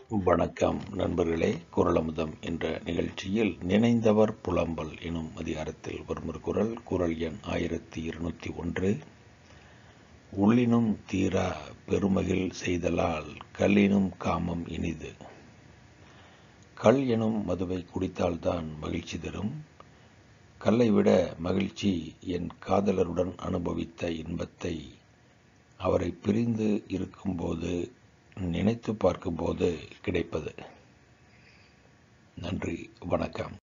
வணக்கம் நண்பர்களே குரலமுதம் என்ற நிகழ்ச்சியில் நினைந்தவர் புலம்பல் எனும் அதிகாரத்தில் வரும் ஒரு குரல் குரல் எண் ஆயிரத்தி இருநூத்தி ஒன்று உள்ளினும் தீரா பெருமகிழ் செய்தலால் கல்லினும் காமம் இனிது கல் எனும் மதுவை குடித்தால்தான் மகிழ்ச்சி தரும் கல்லை விட மகிழ்ச்சி என் காதலருடன் அனுபவித்த இன்பத்தை அவரை பிரிந்து இருக்கும்போது நினைத்து பார்க்கும்போது கிடைப்பது நன்றி வணக்கம்